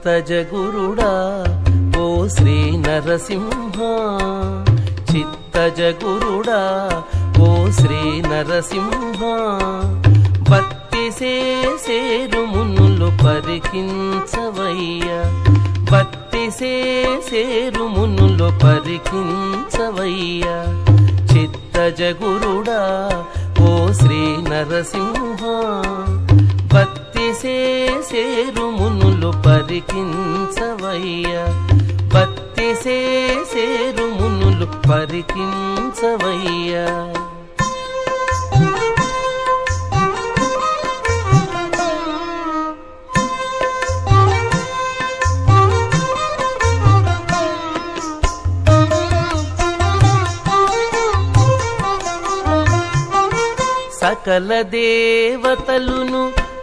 చిత్తజగురుడా ఓ శ్రీ నరసింహ చిత్తజగురుడా ఓ శ్రీ నరసింహ బత్తిసే సేరు మునులు పరికించవయ్య బత్తిసే సేరు మునులు పరికించవయ్య చిత్తజగురుడా ఓ శ్రీ నరసింహ బత్తిసే సేరు మునులు పరికించవయ్య బత్తిసే సేరు మునులు పరికించవయ్య సకల దేవతలును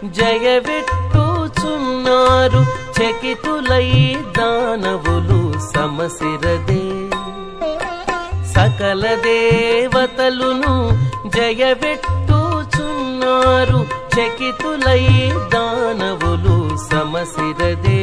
జయవెట్టుచున్నారు చకితులై దానవులు సమసిరదే సకల దేవతలును జయవెట్టుచున్నారు చకితులై దానవులు సమసిరదే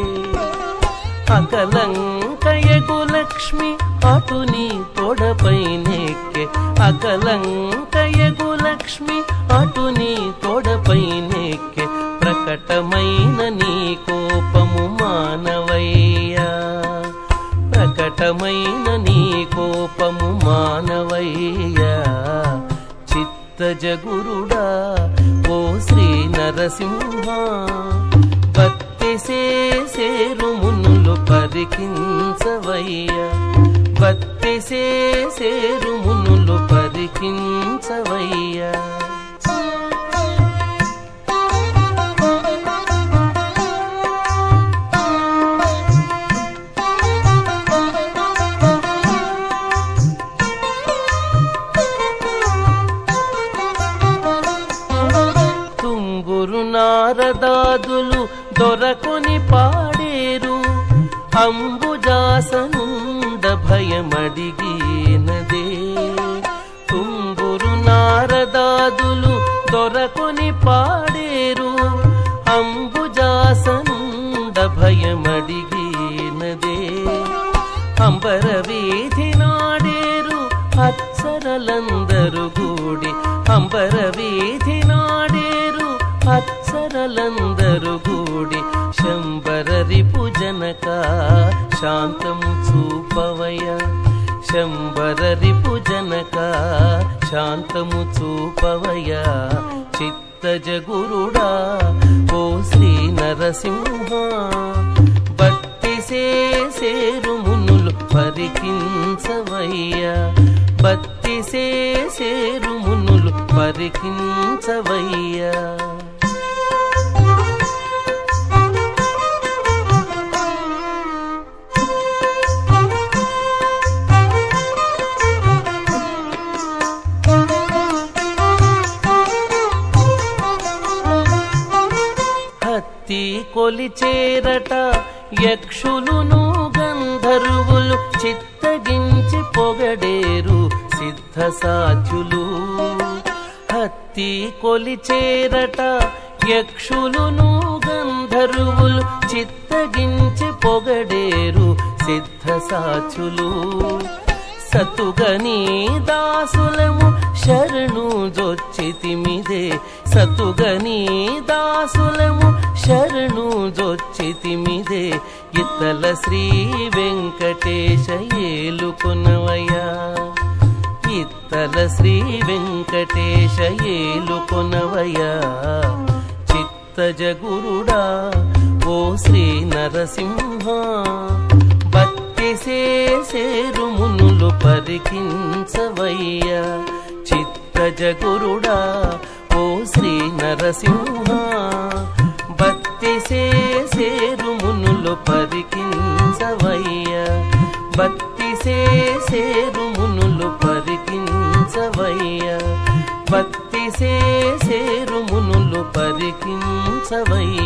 అకలంకయగు లక్ష్మి అటు నీ తొడపై నెక్కె అకలంకయగు లక్ష్మి అటు నీ తొడపై నెక్కె ప్రకటమైన నీ కోపము మానవయ్యా ప్రకటమైన నీ కోపము మానవయ్యా చిత్తజగురుడా ఓ శ్రీ నరసింహ బత్తిసే సేరు మునులు పరికించవయ్య బత్తిసే సేరు మునులు పరికించవయ్యా తుంగురు నారదాదులు దొరకొని పాడేరు అంబుజాసనుండ భయమడిగినదే తుంగురు నారదాదులు దొరకొని పాడేరు అంబుజాసనుండ భయమడిగినదే అంబర వీధి నాడేరు అచ్చరలందరు గూడి అంబర వీధి నాడేరు అచ్చరలందరు గూడి శంబర రిపు జనక శాంతము చూపవయ శంబర రిపు జనక శాంతము చూపవయ చిత్తజగురుడా ఓ శ్రీ నరసింహ బత్తిసే సేరు మునులు పరికించవయ్యా బత్తిసే సేరు మునులు పరికించవయ్యా హత్తి కొలిచేరట యక్షులును గంధర్వులు చిత్తగించి పొగడేరు సిద్ధ సాధ్యులు హత్తి కొలిచేరట యక్షులును గంధర్వులు చిత్తగించి పొగడేరు సిద్ధ సాధ్యులు సతుగని దాసులము శరణు జొచ్చితిమిదే సతుగని దాసులము శరణు జొచ్చితిమిదే ఇతల శ్రీ వెంకటేశ ఏలుకొనవయ్యా ఇత్తల శ్రీ వెంకటేశ ఏలుకొనవయ్యా చిత్తజగురుడా ఓ శ్రీ నరసింహ బత్తిసే సేరు మునులు పరికించవయ్యా చిత్తజగురుడా ఓ శ్రీ నరసింహ బత్తిసే సేరు మునులు పరికించవయ్యా బత్తిసే సేరు మునులు పరికించవయ్యా బత్తిసే సేరు మునులు పరికించవయ్యా